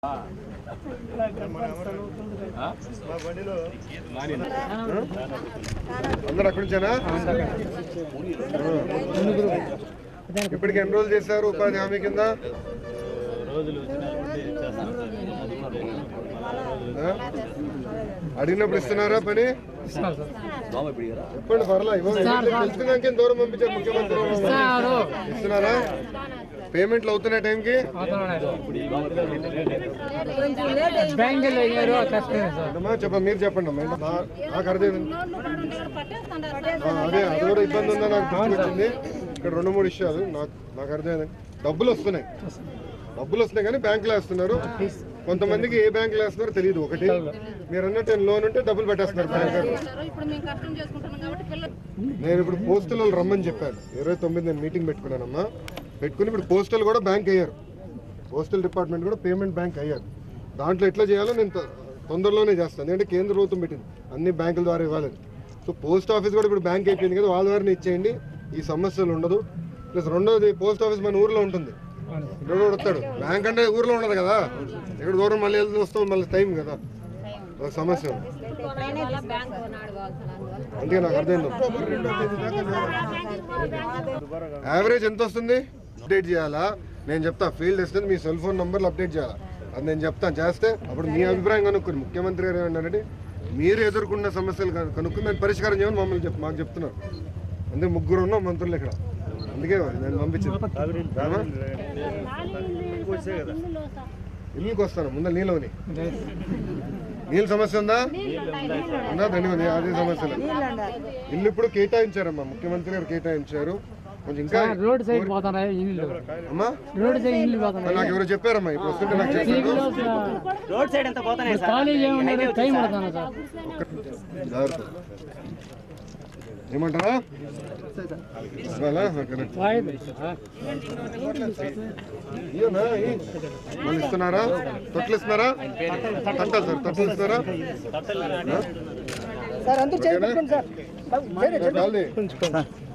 అందరు అక్కడి నుంచేనా ఇప్పటికి ఎన్ని రోజులు చేశారు ఉపాధి హామీ కింద ఆ? అడిగినప్పుడు ఇస్తున్నారా పని చెప్పండి పర్లా ఇవ్వండి తెలుసుకున్నాక దూరం పంపించారు ముఖ్యమంత్రి ఇస్తున్నారా పేమెంట్లు అవుతున్నాయి టైంకి బ్యాంకులో అయ్యారు కష్టమే సార్ అమ్మా చెప్ప మీరు చెప్పండి అమ్మా ఏంటో నా- నాకు అర్థం అదే అది కూడా ఇబ్బంది ఉందా నాకు గుర్తుకొచ్చింది ఇక్కడ రెండు మూడు విషయాలు నాకు నాకు అర్థమైంది డబ్బులు వస్తున్నాయి డబ్బులు వస్తున్నాయి కానీ బ్యాంకులో వేస్తున్నారు కొంతమందికి ఏ బ్యాంకులో వేస్తున్నారో తెలియదు ఒకటి మీరు అన్నట్టు లోన్ ఉంటే డబ్బులు పెట్టేస్తున్నారు బ్యాంక్ ఇప్పుడు మేము కష్టం చేసుకుంటున్నాం కాబట్టి పిల్లలు నేను ఇప్పుడు పోస్టల్ వాళ్ళు రమ్మని చెప్పాను ఇరవై తొమ్మిది నేను మీటింగ్ పెట్టుకున్నానమ్మా పెట్టుకుని ఇప్పుడు పోస్టల్ కూడా బ్యాంక్ అయ్యారు పోస్టల్ డిపార్ట్మెంట్ కూడా పేమెంట్ బ్యాంక్ అయ్యారు దాంట్లో ఎట్లా చేయాలో నేను తొ- తొందరలోనే చేస్తాను ఎందుకంటే కేంద్ర ప్రభుత్వం పెట్టింది అన్ని బ్యాంకుల ద్వారా ఇవ్వాలని సో పోస్ట్ ఆఫీస్ కూడా ఇప్పుడు బ్యాంక్ అయిపోయింది కదా వాళ్ళ ద్వారానే ఇచ్చేయండి ఈ సమస్యలు ఉండదు ప్లస్ రెండోది పోస్ట్ ఆఫీస్ మన ఊర్లో ఉంటుంది ఇక్కడ కూడా వస్తాడు బ్యాంక్ అంటే ఊర్లో ఉండదు కదా ఇక్కడ దూరం మళ్ళీ వెళ్తూ వస్తాం మళ్ళీ టైం కదా ఒక సమస్య ఉంది. అందుకే నాకు అర్థమైంది యావరేజ్ ఎంత వస్తుంది అప్డేట్ చేయాలా నేను చెప్తా ఫీల్డ్ వస్తుంది మీ సెల్ ఫోన్ నంబర్లు అప్డేట్ చేయాలా అది నేను చెప్తాను చేస్తే అప్పుడు మీ అభిప్రాయం కనుక్కొని ముఖ్యమంత్రి గారు ఏమన్నారంటే మీరు ఎదుర్కొన్న సమస్యలు కను- కనుక్కొని దాన్ని పరిష్కారం చేయమని మమ్మల్ని చెప్ మాకు చెప్తున్నారు అందుకే ముగ్గురు ఉన్నాం మంత్రులు ఇక్కడ అందుకే నేను పంపించింది ఏమా? ఇల్లుకి వస్తాను ముందు నీళ్ళని నీళ్ళ సమస్య ఉందా ఉందా ధన్యవాదం అదే సమస్య లేదు. ఇల్లు ఇప్పుడు కేటాయించారమ్మా ముఖ్యమంత్రి గారు కేటాయించారు కొంచెం ఇంకా రోడ్ సైడ్ పోతున్నాయి ఇల్లు అమ్మా రోడ్ సైడ్ ఇల్లు పోతున్నాయి మరి నాకు ఎవరు చెప్పారమ్మా ఇప్పుడు వస్తుంటే నాకు చెప్పారు రోడ్ సైడ్ ఎంత పోతున్నాయి సార్ ఖాళీ ఏమన్నారు టైం పడుతున్నా సార్ జాగ్రత్త ఏమంటారా ఇవ్వాలా? ఓకేనా. ఇయ్యనా? ఇయ్యి. మళ్ళీ ఇస్తున్నారా తొట్లు ఇస్తున్నారా తట్టలు సార్ తట్టలు ఇస్తున్నారా సార్ అందరూ ఓకేనా? చాలుది.